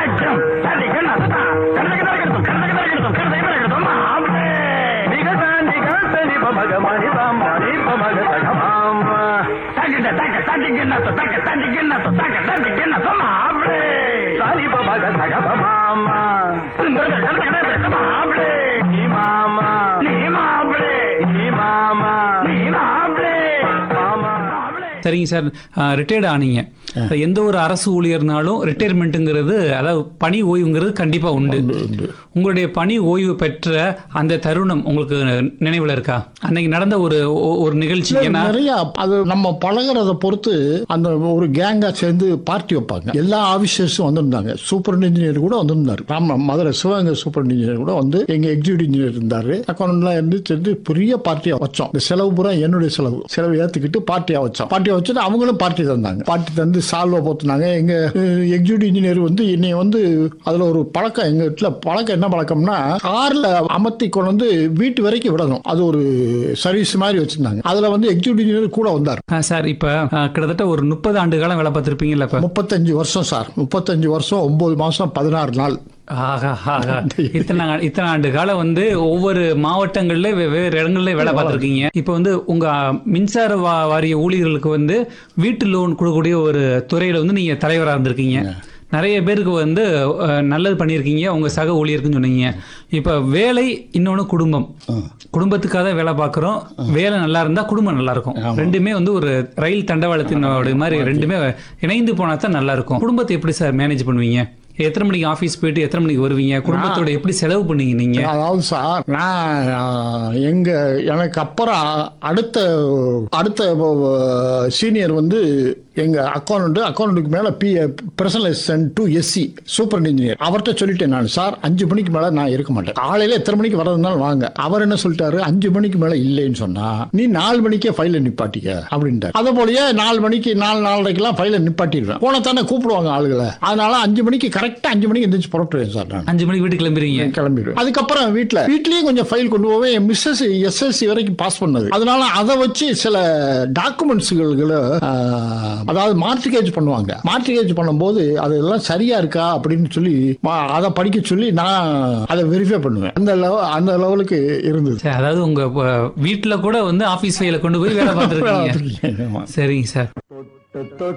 தக்கம் தடிக்கண்ணா தட்டா கண்டக தரகட்டும் கண்டக தரகட்டும் கண்டக தரகட்டும் மாப்ளே நிகசாந்தி காசனி பமக மணி பாம்பி பமக தகமாம் தக்கிட்ட தக்க தடிக்கண்ணா தக்க தடிக்கண்ணா தக்க தடிக்கண்ணா மாப்ளே சாரி பமக தகமாம் மாப்ளே நீ மாமா நீ மாப்ளே நீ மாமா நீ மாப்ளே மாமா மாப்ளே சரிங்க சார் ரிட்டையர்ட் ஆனீங்க எந்த ஒரு அரசு ஊழியர்னாலும் ரிட்டையர்மெண்ட்டுங்கிறது அதாவது பணி ஓய்வுங்கிறது கண்டிப்பாக உண்டு உங்களுடைய பணி ஓய்வு பெற்ற அந்த தருணம் உங்களுக்கு நினைவில் இருக்கா அன்னைக்கு நடந்த ஒரு ஒ- ஒரு நிகழ்ச்சி ஏன்னா நிறைய அது நம்ம பழகுறத பொறுத்து அந்த ஒரு கேங்கா சேர்ந்து பார்ட்டி வைப்பாங்க எல்லா ஆபீசர்ஸும் வந்திருந்தாங்க சூப்பர் இன்ஜினியர் கூட வந்திருந்தாரு ராம மதுரை சிவகங்கை சூப்பர் இன்ஜினியர் கூட வந்து எங்க எக்ஸிக்யூட்டிவ் இன்ஜினியர் இருந்தாரு அக்கௌண்ட்லாம் இருந்து சேர்ந்து பெரிய பார்ட்டியா வச்சோம் இந்த செலவு பூரா என்னுடைய செலவு செலவு ஏத்துக்கிட்டு பார்ட்டியா வச்சோம் பார்ட்டியா வச்சுட்டு அவங்களும் பார்ட்டி தந்தாங்க பார்ட்டி தந்து சால்வா போத்துனாங்க எங்க எக்ஸிக்யூட்டிவ் இன்ஜினியர் வந்து என்னை வந்து அதுல ஒரு பழக்கம் எங்க வீட்டுல பழக்கம் என்ன பழக்கம்னா கார்ல அமர்த்தி கொண்டு வந்து வீட்டு வரைக்கும் விடணும் அது ஒரு சர்வீஸ் மாதிரி வச்சிருந்தாங்க அதுல வந்து எக்ஸிக்யூட்டிவ் இன்ஜினியர் கூட வந்தார் ஆ, சார் இப்போ கிட்டத்தட்ட ஒரு முப்பது ஆண்டு காலம் வேலை பார்த்துருப்பீங்கல்ல இப்போ முப்பத்தஞ்சு வருஷம் சார் முப்பத்தஞ்சு வருஷம் ஒன்பது மாசம் பதினாறு நாள் ஆகா ஆகா இத்தனை ஆ- இத்தனை ஆண்டு காலம் வந்து ஒவ்வொரு மாவட்டங்கள்ல வெவ்வேறு இடங்கள்ல வேலை பார்த்துருக்கீங்க இப்போ வந்து உங்க மின்சார வா- வாரிய ஊழியர்களுக்கு வந்து வீட்டு லோன் கொடுக்கக்கூடிய ஒரு துறையில வந்து நீங்க தலைவராக இருந்திருக்கீங்க நிறைய பேருக்கு வந்து அஹ், நல்லது பண்ணியிருக்கீங்க உங்க சக ஊழியருக்குன்னு சொன்னீங்க இப்போ வேலை இன்னொன்று குடும்பம் குடும்பத்துக்காக தான் வேலை பார்க்குறோம் வேலை நல்லா இருந்தா குடும்பம் நல்லா இருக்கும் ரெண்டுமே வந்து ஒரு ரயில் தண்டவாளத்தினோட மாதிரி ரெண்டுமே இணைந்து போனா தான் நல்லா இருக்கும் குடும்பத்தை எப்படி சார் மேனேஜ் பண்ணுவீங்க எத்தனை மணிக்கு ஆஃபீஸ் போயிட்டு எத்தனை மணிக்கு வருவீங்க குடும்பத்தோட எப்படி செலவு பண்ணுவீங்க நீங்க அதாவது சார் நான் ஆஹ், எங்க எனக்கு அப்புறம் அடுத்த அடுத்த சீனியர் வந்து எங்க அக்கௌண்ட் அக்கௌண்ட்டுக்கு மேல P personal to SC super engineer அவர்கிட்ட சொல்லிட்டேன் நான் சார் அஞ்சு மணிக்கு மேல நான் இருக்க மாட்டேன் காலையில எத்தனை மணிக்கு வரதுனாலும் வாங்க அவர் என்ன சொல்லிட்டாரு அஞ்சு மணிக்கு மேல இல்லைன்னு சொன்னா நீ நாலு மணிக்கே ஃபைல நிப்பாட்டிக்க அப்படின்ட்டார் அதே போலயே நாலு மணிக்கு நாலு நாலரைக்கெல்லாம் ஃபைல நிப்பாட்டிடுவேன் போன தானே கூப்பிடுவாங்க ஆளுகளை அதனால அஞ்சு மணிக்கு கரெக்டா அஞ்சு மணிக்கு எந்திரிச்சு புறட்டுவேன் சார் நான் அஞ்சு மணிக்கு வீட்டுக்கு கிளம்புறீங்க கிளம்பிடுவேன் அதுக்கப்புறம் வீட்ல வீட்லயும் கொஞ்சம் ஃபைல் கொண்டு போவேன் என் மிஸ்ஸஸ் எஸ்எஸ்சி வரைக்கும் பாஸ் பண்ணது அதனால அதை வச்சு சில டாக்குமெண்ட்ஸ்களை அதாவது மார்டிகேஜ் பண்ணுவாங்க மார்டிகேஜ் பண்ணும்போது அதெல்லாம் சரியா இருக்கா அப்படின்னு சொல்லி மா- அதை படிக்க சொல்லி நான் அதை வெரிஃபை பண்ணுவேன் அந்த லெவல் அந்த லெவலுக்கு இருந்தது சரி, அதாவது உங்க அஹ், வீட்டுல கூட வந்து ஆபீஸ் ஃபைல கொண்டு போய் வேலை பார்த்துருக்கீங்க ஆமா. சரிங்க சார்